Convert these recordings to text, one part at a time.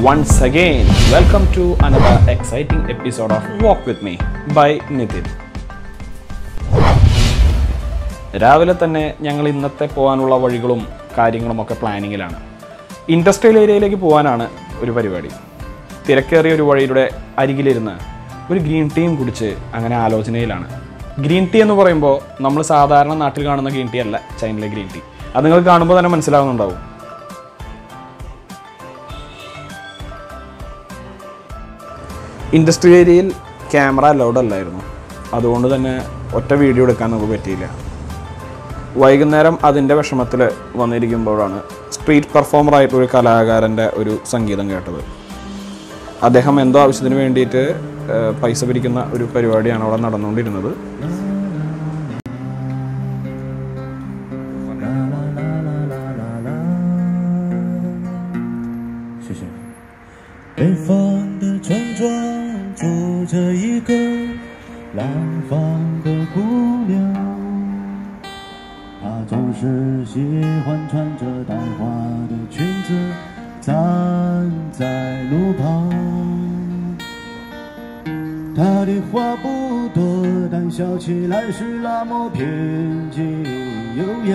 once again. Welcome to another exciting episode of Walk with Me by Nitin. രാവിലെ തന്നെ ഞങ്ങൾ ഇന്നത്തെ പോകാനുള്ള വഴികളും കാര്യങ്ങളും ഒക്കെ പ്ലാനിങ്ങിലാണ് ഇൻഡസ്ട്രിയൽ ഏരിയയിലേക്ക് പോകാനാണ് ഒരു പരിപാടി തിരക്കേറിയ ഒരു വഴിയുടെ അരികിലിരുന്ന് ഒരു ഗ്രീൻ ടീയും കുടിച്ച് അങ്ങനെ ആലോചനയിലാണ് ഗ്രീൻ ടീ എന്ന് പറയുമ്പോൾ നമ്മൾ സാധാരണ നാട്ടിൽ കാണുന്ന ഗ്രീൻ ടീ അല്ല ചൈനയിലെ ഗ്രീൻ ടീ അത് നിങ്ങൾ കാണുമ്പോൾ തന്നെ മനസ്സിലാവുന്നുണ്ടാവും ഇൻഡസ്ട്രി ഏരിയയിൽ ക്യാമറ അലൗഡ് അല്ലായിരുന്നു അതുകൊണ്ട് തന്നെ ഒറ്റ വീഡിയോ എടുക്കാൻ നമുക്ക് പറ്റിയില്ല വൈകുന്നേരം അതിൻ്റെ വിഷമത്തിൽ വന്നിരിക്കുമ്പോഴാണ് സ്ട്രീറ്റ് പെർഫോമർ ആയിട്ട് ഒരു കലാകാരൻ്റെ ഒരു സംഗീതം കേട്ടത് അദ്ദേഹം എന്തോ ആവശ്യത്തിന് വേണ്ടിയിട്ട് ഏഹ്, പൈസ പിരിക്കുന്ന ഒരു പരിപാടിയാണ് അവിടെ നടന്നുകൊണ്ടിരുന്നത് 谢谢。北方的村庄住着一个南方的姑娘，她总是喜欢穿着带花的裙子站在路旁。她的话不多，但笑起来是那么平静优雅。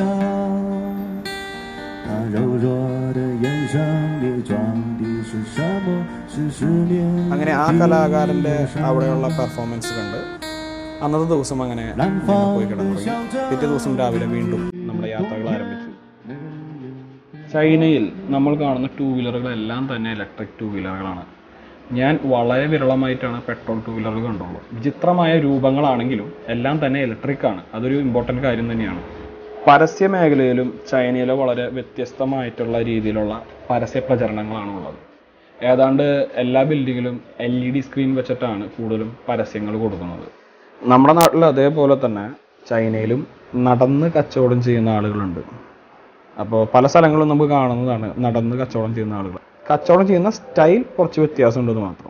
他柔弱的眼神里装的是什么？是思念。 അങ്ങനെ ആ കലാകാരൻ്റെ അവിടെയുള്ള പെർഫോമൻസ് കണ്ട് അന്നത്തെ ദിവസം അങ്ങനെ ഞങ്ങൾ പോയി കിടന്നുറങ്ങി പിറ്റേ ദിവസം രാവിലെ വീണ്ടും നമ്മുടെ യാത്രകൾ ആരംഭിച്ചു ചൈനയിൽ നമ്മൾ കാണുന്ന ടൂ വീലറുകളെല്ലാം തന്നെ ഇലക്ട്രിക് ടൂ വീലറുകളാണ് ഞാൻ വളരെ വിരളമായിട്ടാണ് പെട്രോൾ ടൂ വീലറുകൾ കണ്ടുള്ളൂ വിചിത്രമായ രൂപങ്ങളാണെങ്കിലും എല്ലാം തന്നെ ഇലക്ട്രിക് ആണ് അതൊരു ഇമ്പോർട്ടൻ്റ് കാര്യം തന്നെയാണ് പരസ്യ മേഖലയിലും ചൈനയിലെ വളരെ വ്യത്യസ്തമായിട്ടുള്ള രീതിയിലുള്ള പരസ്യ പ്രചരണങ്ങളാണ് ഉള്ളത് ഏതാണ്ട് എല്ലാ ബിൽഡിങ്ങിലും എൽ ഇ ഡി സ്ക്രീൻ വെച്ചിട്ടാണ് കൂടുതലും പരസ്യങ്ങൾ കൊടുക്കുന്നത് നമ്മുടെ നാട്ടിൽ അതേപോലെ തന്നെ ചൈനയിലും നടന്ന് കച്ചവടം ചെയ്യുന്ന ആളുകളുണ്ട് അപ്പോൾ പല സ്ഥലങ്ങളും നമുക്ക് കാണുന്നതാണ് നടന്ന് കച്ചവടം ചെയ്യുന്ന ആളുകൾ കച്ചവടം ചെയ്യുന്ന സ്റ്റൈൽ കുറച്ച് വ്യത്യാസമുണ്ടെന്ന് മാത്രം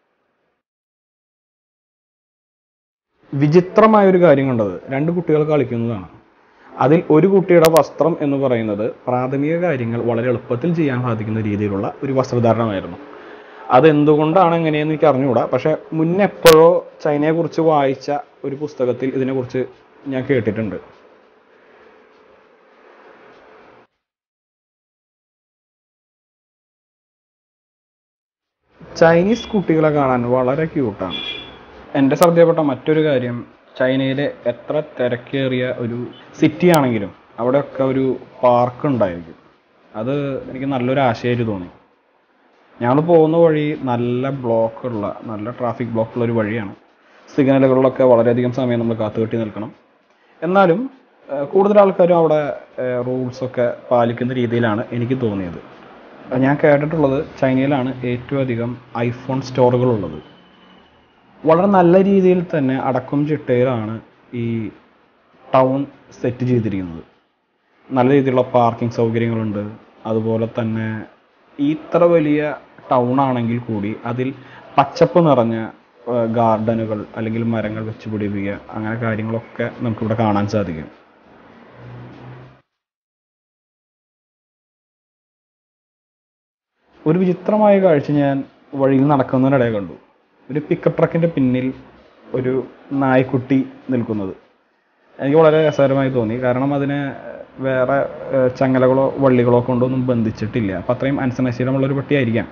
വിചിത്രമായ ഒരു കാര്യം കണ്ടത് രണ്ട് കുട്ടികൾ കളിക്കുന്നതാണ് അതിൽ ഒരു കുട്ടിയുടെ വസ്ത്രം എന്ന് പറയുന്നത് പ്രാഥമിക കാര്യങ്ങൾ വളരെ എളുപ്പത്തിൽ ചെയ്യാൻ സാധിക്കുന്ന രീതിയിലുള്ള ഒരു വസ്ത്രധാരണമായിരുന്നു അതെന്തുകൊണ്ടാണ് എങ്ങനെയെന്ന് എനിക്ക് അറിഞ്ഞുകൂടാ പക്ഷെ മുന്നേ എപ്പോഴോ ചൈനയെക്കുറിച്ച് വായിച്ച ഒരു പുസ്തകത്തിൽ ഇതിനെക്കുറിച്ച് ഞാൻ കേട്ടിട്ടുണ്ട് ചൈനീസ് കുട്ടികളെ കാണാൻ വളരെ ക്യൂട്ടാണ് എൻ്റെ ശ്രദ്ധയപ്പെട്ട മറ്റൊരു കാര്യം ചൈനയിലെ എത്ര തിരക്കേറിയ ഒരു സിറ്റി ആണെങ്കിലും അവിടെയൊക്കെ ഒരു പാർക്ക് ഉണ്ടായിരിക്കും അത് എനിക്ക് നല്ലൊരു ആശയമായിട്ട് തോന്നി ഞങ്ങൾ പോകുന്ന വഴി നല്ല ബ്ലോക്കുള്ള നല്ല ട്രാഫിക് ബ്ലോക്കുള്ള ഒരു വഴിയാണ് സിഗ്നലുകളിലൊക്കെ വളരെയധികം സമയം നമ്മൾ കാത്തുകെട്ടി നിൽക്കണം എന്നാലും ഏഹ്, കൂടുതൽ ആൾക്കാരും അവിടെ റൂൾസൊക്കെ പാലിക്കുന്ന രീതിയിലാണ് എനിക്ക് തോന്നിയത് ഞാൻ കേട്ടിട്ടുള്ളത് ചൈനയിലാണ് ഏറ്റവും അധികം ഐഫോൺ സ്റ്റോറുകളുള്ളത് വളരെ നല്ല രീതിയിൽ തന്നെ അടക്കം ചിട്ടയിലാണ് ഈ ടൗൺ സെറ്റ് ചെയ്തിരിക്കുന്നത് നല്ല രീതിയിലുള്ള പാർക്കിംഗ് സൗകര്യങ്ങളുണ്ട് അതുപോലെ തന്നെ ഇത്ര വലിയ ടൗൺ ആണെങ്കിൽ കൂടി അതിൽ പച്ചപ്പ് നിറഞ്ഞ ഗാർഡനുകൾ അല്ലെങ്കിൽ മരങ്ങൾ വെച്ച് പിടിപ്പിക്കുക അങ്ങനെ കാര്യങ്ങളൊക്കെ നമുക്കിവിടെ കാണാൻ സാധിക്കും ഒരു വിചിത്രമായ കാഴ്ച ഞാൻ വഴിയിൽ നടക്കുന്നതിനിടെ കണ്ടു ഒരു പിക്കപ്പ് ട്രക്കിന്റെ പിന്നിൽ ഒരു നായ്ക്കുട്ടി നിൽക്കുന്നത് എനിക്ക് വളരെ രസകരമായി തോന്നി കാരണം അതിന് വേറെ ഏഹ്, ചങ്ങലകളോ വള്ളികളോ കൊണ്ടൊന്നും ബന്ധിച്ചിട്ടില്ല അപ്പം അത്രയും അനസനശീലമുള്ള ഒരു പട്ടിയായിരിക്കാം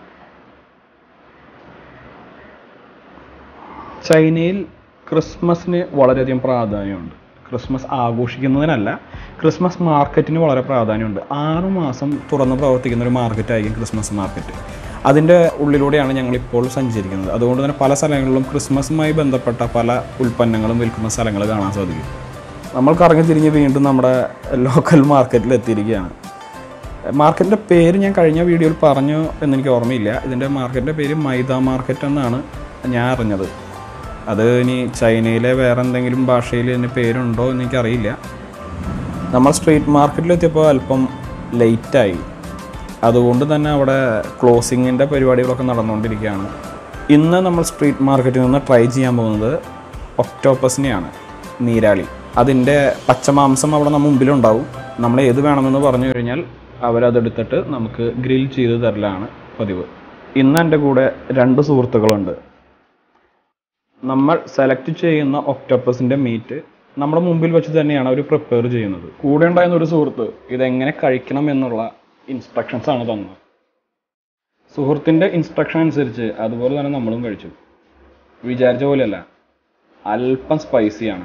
ചൈനയിൽ ക്രിസ്മസിന് വളരെയധികം പ്രാധാന്യമുണ്ട് ക്രിസ്മസ് ആഘോഷിക്കുന്നതിനല്ല ക്രിസ്മസ് മാർക്കറ്റിന് വളരെ പ്രാധാന്യമുണ്ട് ആറു മാസം തുറന്ന് പ്രവർത്തിക്കുന്ന ഒരു മാർക്കറ്റായിരിക്കും ക്രിസ്മസ് മാർക്കറ്റ് അതിൻ്റെ ഉള്ളിലൂടെയാണ് ഞങ്ങൾ ഇപ്പോൾ സഞ്ചരിക്കുന്നത് അതുകൊണ്ട് തന്നെ പല സ്ഥലങ്ങളിലും ക്രിസ്മസുമായി ബന്ധപ്പെട്ട പല ഉൽപ്പന്നങ്ങളും വിൽക്കുന്ന സ്ഥലങ്ങൾ കാണാൻ സാധിക്കും നമ്മൾ കറങ്ങി തിരിഞ്ഞ് വീണ്ടും നമ്മുടെ ലോക്കൽ മാർക്കറ്റിൽ എത്തിയിരിക്കുകയാണ് മാർക്കറ്റിൻ്റെ പേര് ഞാൻ കഴിഞ്ഞ വീഡിയോയിൽ പറഞ്ഞു എന്നെനിക്ക് ഓർമ്മയില്ല ഇതിൻ്റെ മാർക്കറ്റിൻ്റെ പേര് മൈദ മാർക്കറ്റ് എന്നാണ് ഞാൻ അറിഞ്ഞത് അത് ഇനി ചൈനയിലെ വേറെ എന്തെങ്കിലും ഭാഷയിൽ ഇതിന് പേരുണ്ടോ എന്ന് എനിക്കറിയില്ല നമ്മൾ സ്ട്രീറ്റ് മാർക്കറ്റിലെത്തിയപ്പോൾ അല്പം ലേറ്റായി അതുകൊണ്ട് തന്നെ അവിടെ ക്ലോസിങ്ങിൻ്റെ പരിപാടികളൊക്കെ നടന്നുകൊണ്ടിരിക്കുകയാണ് ഇന്ന് നമ്മൾ സ്ട്രീറ്റ് മാർക്കറ്റിൽ നിന്ന് ട്രൈ ചെയ്യാൻ പോകുന്നത് ഒക്ടോപ്പസിനെയാണ് നീരാളി അതിൻ്റെ പച്ചമാംസം അവിടെ നമ്മുടെ മുമ്പിലുണ്ടാവും നമ്മൾ ഏത് വേണമെന്ന് പറഞ്ഞു കഴിഞ്ഞാൽ അവരതെടുത്തിട്ട് നമുക്ക് ഗ്രിൽ ചെയ്ത് തരലാണ് പതിവ് ഇന്ന് എൻ്റെ കൂടെ രണ്ട് സുഹൃത്തുക്കളുണ്ട് നമ്മൾ സെലക്ട് ചെയ്യുന്ന ഒക്ടോപ്പസിന്റെ മീറ്റ് നമ്മുടെ മുമ്പിൽ വെച്ച് തന്നെയാണ് അവർ പ്രിപ്പയർ ചെയ്യുന്നത് കൂടെ ഉണ്ടായിരുന്ന ഒരു സുഹൃത്ത് ഇതെങ്ങനെ കഴിക്കണം എന്നുള്ള ഇൻസ്ട്രക്ഷൻസ് ആണ് തന്നത് സുഹൃത്തിന്റെ ഇൻസ്ട്രക്ഷൻ അനുസരിച്ച് അതുപോലെ തന്നെ നമ്മളും കഴിച്ചു വിചാരിച്ച പോലെയല്ല അല്പം സ്പൈസിയാണ്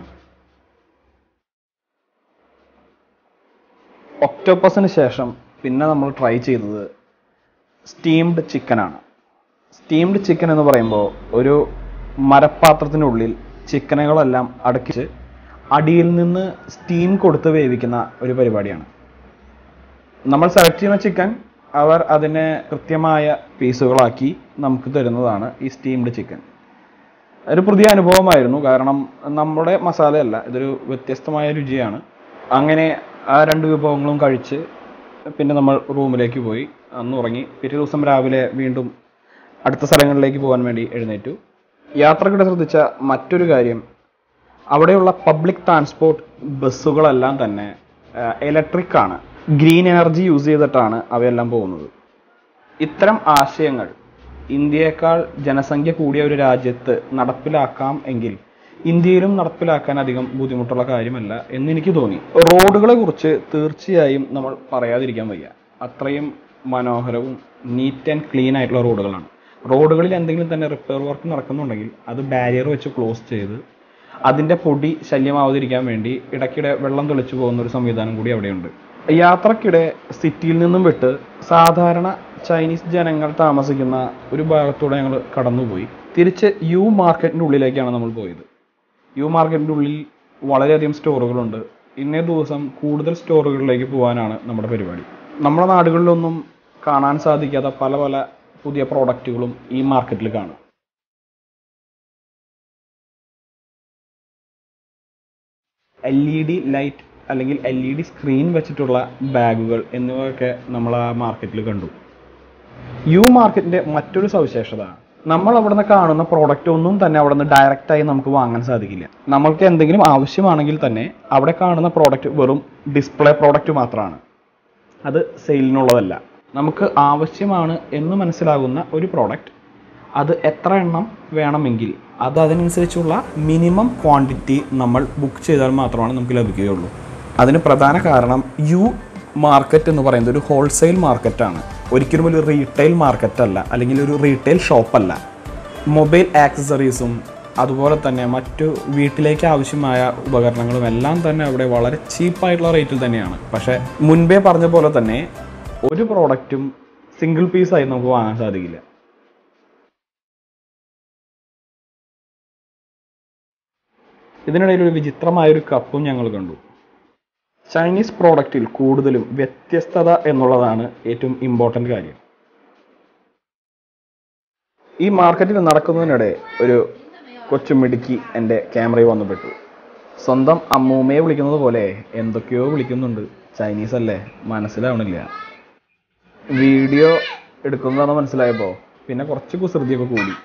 ഒക്ടോപ്പസിന് ശേഷം പിന്നെ നമ്മൾ ട്രൈ ചെയ്തത് സ്റ്റീംഡ് ചിക്കനാണ് സ്റ്റീംഡ് ചിക്കൻ എന്ന് പറയുമ്പോൾ ഒരു മരപ്പാത്രത്തിനുള്ളിൽ ചിക്കനുകളെല്ലാം അടുക്കിച്ച് അടിയിൽ നിന്ന് സ്റ്റീം കൊടുത്ത് വേവിക്കുന്ന ഒരു പരിപാടിയാണ് നമ്മൾ സെലക്ട് ചെയ്യുന്ന ചിക്കൻ അവർ അതിനെ കൃത്യമായ പീസുകളാക്കി നമുക്ക് തരുന്നതാണ് ഈ സ്റ്റീംഡ് ചിക്കൻ ഒരു പുതിയ അനുഭവമായിരുന്നു കാരണം നമ്മുടെ മസാലയല്ല ഇതൊരു വ്യത്യസ്തമായ രുചിയാണ് അങ്ങനെ ആ രണ്ട് വിഭവങ്ങളും കഴിച്ച് പിന്നെ നമ്മൾ റൂമിലേക്ക് പോയി അന്ന് ഉറങ്ങി പിറ്റേ ദിവസം രാവിലെ വീണ്ടും അടുത്ത സ്ഥലങ്ങളിലേക്ക് പോകാൻ വേണ്ടി എഴുന്നേറ്റു യാത്രക്കിടെ ശ്രദ്ധിച്ച മറ്റൊരു കാര്യം അവിടെയുള്ള പബ്ലിക് ട്രാൻസ്പോർട്ട് ബസ്സുകളെല്ലാം തന്നെ ഇലക്ട്രിക് ആണ് ഗ്രീൻ എനർജി യൂസ് ചെയ്തിട്ടാണ് അവയെല്ലാം പോകുന്നത് ഇത്തരം ആശയങ്ങൾ ഇന്ത്യയേക്കാൾ ജനസംഖ്യ കൂടിയ ഒരു രാജ്യത്ത് നടപ്പിലാക്കാം എങ്കിൽ ഇന്ത്യയിലും നടപ്പിലാക്കാൻ അധികം ബുദ്ധിമുട്ടുള്ള കാര്യമല്ല എന്ന് എനിക്ക് തോന്നി റോഡുകളെ കുറിച്ച് തീർച്ചയായും നമ്മൾ പറയാതിരിക്കാൻ വയ്യ അത്രയും മനോഹരവും നീറ്റ് ആൻഡ് ക്ലീൻ ആയിട്ടുള്ള റോഡുകളാണ് റോഡുകളിൽ എന്തെങ്കിലും തന്നെ റിപ്പയർ വർക്ക് നടക്കുന്നുണ്ടെങ്കിൽ അത് ബാരിയർ വെച്ച് ക്ലോസ് ചെയ്ത് അതിന്റെ പൊടി ശല്യമാവാതിരിക്കാൻ വേണ്ടി ഇടയ്ക്കിടെ വെള്ളം തെളിച്ചു പോകുന്ന ഒരു സംവിധാനം കൂടി അവിടെയുണ്ട് യാത്രക്കിടെ സിറ്റിയിൽ നിന്നും വിട്ട് സാധാരണ ചൈനീസ് ജനങ്ങൾ താമസിക്കുന്ന ഒരു ഭാഗത്തൂടെ ഞങ്ങൾ കടന്നുപോയി തിരിച്ച് യു മാർക്കറ്റിന്റെ ഉള്ളിലേക്കാണ് നമ്മൾ പോയത് യു മാർക്കറ്റിന്റെ ഉള്ളിൽ വളരെയധികം സ്റ്റോറുകളുണ്ട് ഇന്നേ ദിവസം കൂടുതൽ സ്റ്റോറുകളിലേക്ക് പോകാനാണ് നമ്മുടെ പരിപാടി നമ്മുടെ നാടുകളിലൊന്നും കാണാൻ സാധിക്കാത്ത പല പല പുതിയ പ്രോഡക്റ്റുകളും ഈ മാർക്കറ്റിൽ കാണും എൽ ഇ ഡി ലൈറ്റ് അല്ലെങ്കിൽ എൽ ഇ ഡി സ്ക്രീൻ വെച്ചിട്ടുള്ള ബാഗുകൾ എന്നിവയൊക്കെ നമ്മൾ ആ മാർക്കറ്റിൽ കണ്ടു യു മാർക്കറ്റിന്റെ മറ്റൊരു സവിശേഷത നമ്മൾ അവിടുന്ന് കാണുന്ന പ്രോഡക്റ്റ് ഒന്നും തന്നെ അവിടുന്ന് ഡയറക്റ്റ് ആയി നമുക്ക് വാങ്ങാൻ സാധിക്കില്ല നമ്മൾക്ക് എന്തെങ്കിലും ആവശ്യമാണെങ്കിൽ തന്നെ അവിടെ കാണുന്ന പ്രോഡക്റ്റ് വെറും ഡിസ്പ്ലേ പ്രോഡക്റ്റ് മാത്രമാണ് അത് സെയിലിനുള്ളതല്ല നമുക്ക് ആവശ്യമാണ് എന്ന് മനസ്സിലാകുന്ന ഒരു പ്രോഡക്റ്റ് അത് എത്ര എണ്ണം വേണമെങ്കിൽ അത് അതിനനുസരിച്ചുള്ള മിനിമം ക്വാണ്ടിറ്റി നമ്മൾ ബുക്ക് ചെയ്താൽ മാത്രമാണ് നമുക്ക് ലഭിക്കുകയുള്ളൂ അതിന് പ്രധാന കാരണം യു മാർക്കറ്റ് എന്ന് പറയുന്നത് ഒരു ഹോൾസെയിൽ മാർക്കറ്റാണ് ഒരിക്കലും ഒരു റീറ്റെയിൽ മാർക്കറ്റ് അല്ല അല്ലെങ്കിൽ ഒരു റീറ്റെയിൽ ഷോപ്പല്ല മൊബൈൽ ആക്സസറീസും അതുപോലെ തന്നെ മറ്റു വീട്ടിലേക്ക് ആവശ്യമായ ഉപകരണങ്ങളും എല്ലാം തന്നെ അവിടെ വളരെ ചീപ്പായിട്ടുള്ള റേറ്റിൽ തന്നെയാണ് പക്ഷേ മുൻപേ പറഞ്ഞ പോലെ തന്നെ ഒരു പ്രോഡക്റ്റും സിംഗിൾ പീസായി നമുക്ക് വാങ്ങാൻ സാധിക്കില്ല ഇതിനിടയിൽ ഒരു വിചിത്രമായ ഒരു കപ്പും ഞങ്ങൾ കണ്ടു ചൈനീസ് പ്രോഡക്റ്റിൽ കൂടുതലും വ്യത്യസ്തത എന്നുള്ളതാണ് ഏറ്റവും ഇമ്പോർട്ടൻ്റ് കാര്യം ഈ മാർക്കറ്റിൽ നടക്കുന്നതിനിടെ ഒരു കൊച്ചുമിടുക്കി എൻ്റെ ക്യാമറയിൽ വന്നു പെട്ടു സ്വന്തം അമ്മൂമ്മയെ വിളിക്കുന്നത് പോലെ എന്തൊക്കെയോ വിളിക്കുന്നുണ്ട് ചൈനീസ് അല്ലേ മനസ്സിലാവണില്ല വീഡിയോ എടുക്കുന്നതാണെന്ന് മനസ്സിലായപ്പോൾ പിന്നെ കുറച്ച് കുസൃതിയൊക്കെ കൂടി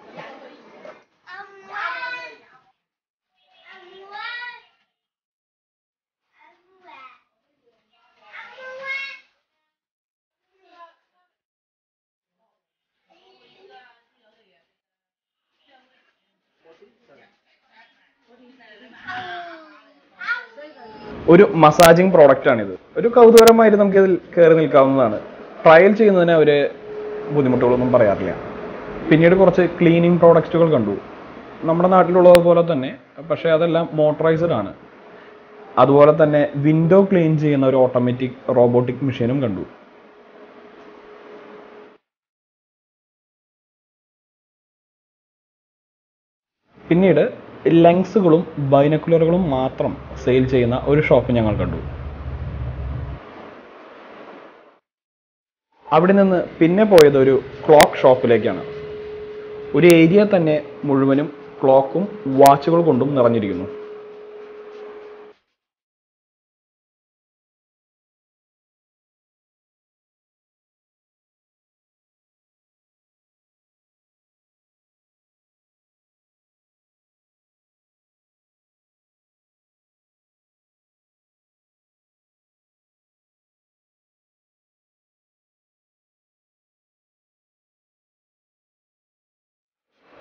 ഒരു മസാജിങ് പ്രോഡക്റ്റ് ആണിത് ഒരു കൗതുകരമായിട്ട് നമുക്ക് ഇതിൽ കയറി നിൽക്കാവുന്നതാണ് ട്രയൽ ചെയ്യുന്നതിന് അവർ ബുദ്ധിമുട്ടുകളൊന്നും പറയാറില്ല പിന്നീട് കുറച്ച് ക്ലീനിങ് പ്രോഡക്റ്റുകൾ കണ്ടു നമ്മുടെ നാട്ടിലുള്ളത് പോലെ തന്നെ പക്ഷേ അതെല്ലാം മോട്ടറൈസ്ഡ് ആണ് അതുപോലെ തന്നെ വിൻഡോ ക്ലീൻ ചെയ്യുന്ന ഒരു ഓട്ടോമാറ്റിക് റോബോട്ടിക് മെഷീനും കണ്ടു പിന്നീട് ലെൻസുകളും ബൈനക്കുലറുകളും മാത്രം സെയിൽ ചെയ്യുന്ന ഒരു ഷോപ്പ് ഞങ്ങൾ കണ്ടു അവിടെ നിന്ന് പിന്നെ പോയത് ഒരു ക്ലോക്ക് ഷോപ്പിലേക്കാണ് ഒരു ഏരിയ തന്നെ മുഴുവനും ക്ലോക്കും വാച്ചുകൾ കൊണ്ടും നിറഞ്ഞിരിക്കുന്നു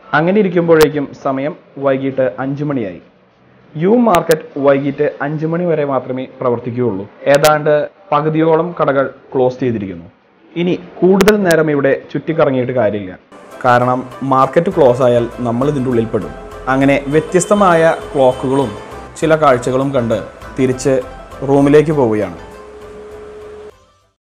അങ്ങനെ ഇരിക്കുമ്പോഴേക്കും സമയം വൈകിട്ട് അഞ്ചു മണിയായി യു മാർക്കറ്റ് വൈകിട്ട് അഞ്ചു മണി വരെ മാത്രമേ പ്രവർത്തിക്കുകയുള്ളൂ ഏതാണ്ട് പകുതിയോളം കടകൾ ക്ലോസ് ചെയ്തിരിക്കുന്നു ഇനി കൂടുതൽ നേരം ഇവിടെ ചുറ്റിക്കറങ്ങിയിട്ട് കാര്യമില്ല കാരണം മാർക്കറ്റ് ക്ലോസ് ആയാൽ നമ്മൾ ഇതിൻ്റെ ഉള്ളിൽ പെടും അങ്ങനെ വ്യത്യസ്തമായ ക്ലോക്കുകളും ചില കാഴ്ചകളും കണ്ട് തിരിച്ച് റൂമിലേക്ക് പോവുകയാണ്